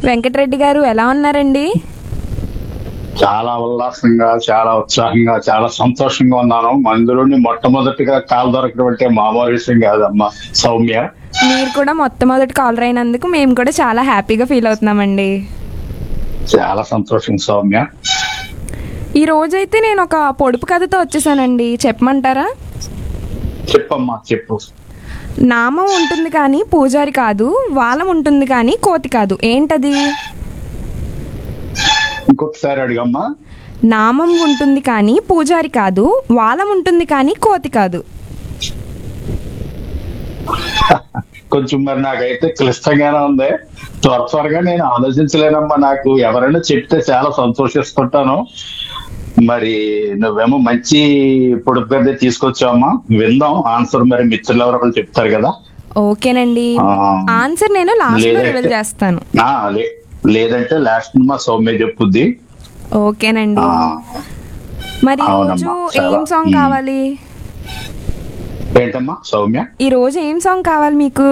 వెంకటరెడ్డి గారు ఎలా ఉన్నారండి చాలా ఉల్లాసంగా చాలా ఉత్సాహంగా చాలా సంతోషంగా ఉన్నాను మందులోని మొట్టమొదటిగా కాలు దొరకడం అంటే మామూలు విషయం కాదమ్మా సౌమ్య మీరు కూడా మొట్టమొదటి కాలర్ అయినందుకు మేము కూడా చాలా హ్యాపీగా ఫీల్ అవుతున్నామండి చాలా సంతోషం సౌమ్య ఈ రోజైతే నేను ఒక పొడుపు కథతో వచ్చేసానండి చెప్పమంటారా చెప్పమ్మా చెప్పు నామం ఉంటుంది కానీ పూజారి కాదు వాలం ఉంటుంది కానీ కోతి కాదు ఏంటది ఇంకొకసారి అడిగమ్మా నామం ఉంటుంది కానీ పూజారి కాదు వాలం ఉంటుంది కానీ కోతి కాదు కొంచెం మరి నాకైతే క్లిష్టంగానే ఉంది త్వర త్వరగా నేను ఆలోచించలేనమ్మా నాకు ఎవరైనా చెప్తే చాలా సంతోషిస్తుంటాను మరి నువ్వేమో మంచి పొడుపు గడ్డ తీసుకొచ్చావమ్మా విందాం ఆన్సర్ మరి మిత్రులు ఎవరో ఒకరు చెప్తారు కదా ఓకేనండి ఆ. ఆన్సర్ నేను లాస్ట్ లో లేదంటే- రివీల్ చేస్తాను ఆ, లే- లేదంటే లాస్ట్ మా సౌమ్య చెప్పుద్ది ఓకేనండి ఆ, మరి ఈ రోజు అవునమ్మా, చాలా. ఏం సాంగ్ మ్మ్. కావాలి ఏంటమ్మా సౌమ్య ఈ రోజు ఏం సాంగ్ కావాలి మీకు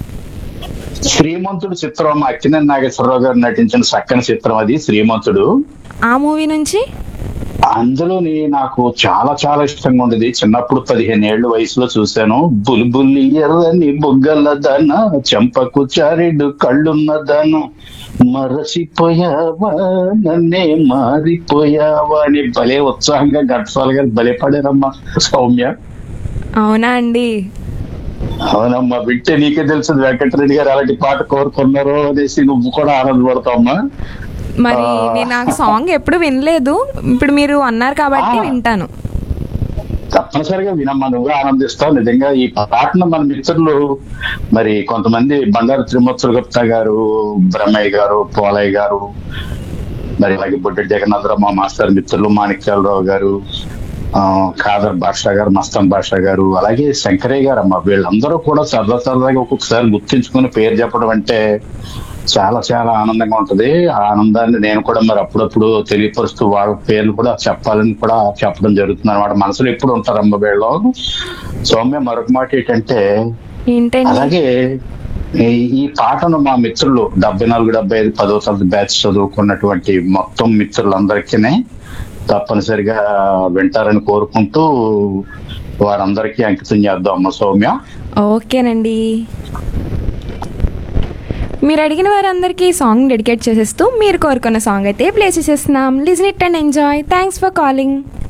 శ్రీమంతుడు చిత్రం అక్కినేని నాగేశ్వరరావు గారు నటించిన చక్కని చిత్రం అది శ్రీమంతుడు ఆ మూవీ నుంచి అందులోని నాకు చాలా చాలా ఇష్టంగా ఉండేది చిన్నప్పుడు పదిహేను ఏళ్ళు వయసులో చూశాను బుల్బుల్లి ఎర్రని బొగ్గల దాన చెంపకు చారెడు కళ్ళున్న దాన మరచిపోయావా నన్నే మారిపోయావా అని భలే ఉత్సాహంగా ఘంటసాల గారు భలే పడారమ్మా సౌమ్య అవునా అండి అవునమ్మా వింటే నీకే తెలుసు వెంకటరెడ్డి గారు అలాంటి పాట కోరుకున్నారో అనేసి నువ్వు కూడా ఆనందపడతావమ్మా మరి ఆ. నేను ఆ సాంగ్ ఎప్పుడు వినలేదు ఇప్పుడు మీరు అన్నారు కాబట్టి ఆ. వింటాను తప్పనిసరిగా వినమ్మా నువ్వు ఆనందిస్తావు నిజంగా ఈ పాటను మన మిత్రులు మరి కొంతమంది బండారు త్రిమూర్తుల గుప్తా గారు బ్రహ్మయ్య గారు పోలయ్య గారు మరి అలాగే బుడ్డ జగన్నాథరావు మా మాస్టర్ మిత్రులు మాణిక్యాలరావు గారు ఆ, ఖాదర్ బాషా గారు మస్తాన్ బాషా గారు అలాగే శంకరయ్య గారు అమ్మ వీళ్ళందరూ కూడా సరదా సరదాగా ఒక్కొక్కసారి గుర్తించుకుని పేరు చెప్పడం అంటే చాలా చాలా ఆనందంగా ఉంటది ఆ ఆనందాన్ని నేను కూడా మరి అప్పుడప్పుడు తెలియపరుస్తూ వాళ్ళ పేర్లు కూడా చెప్పాలని కూడా చెప్పడం జరుగుతుంది అనమాట మనసులో ఎప్పుడు ఉంటారమ్మ వీళ్ళు సౌమ్య మరొక మాట ఏంటంటే ఏంటండి అలాగే ఈ- ఈ పాటను మా మిత్రులు డెబ్బై నాలుగు డెబ్బై ఐదు పదో తరగతి బ్యాచ్ చదువుకున్నటువంటి మొత్తం మిత్రులందరికీ తప్పనిసరిగా వింటారని కోరుకుంటూ వారందరికీ అంకితం చేద్దాం అమ్మ సౌమ్య ఓకేనండి మీరు అడిగిన వారందరికీ ఈ సాంగ్ డెడికేట్ చేసేస్తూ మీరు కోరుకున్న సాంగ్ అయితే ప్లే చేసేస్తున్నాం listen it and enjoy thanks for calling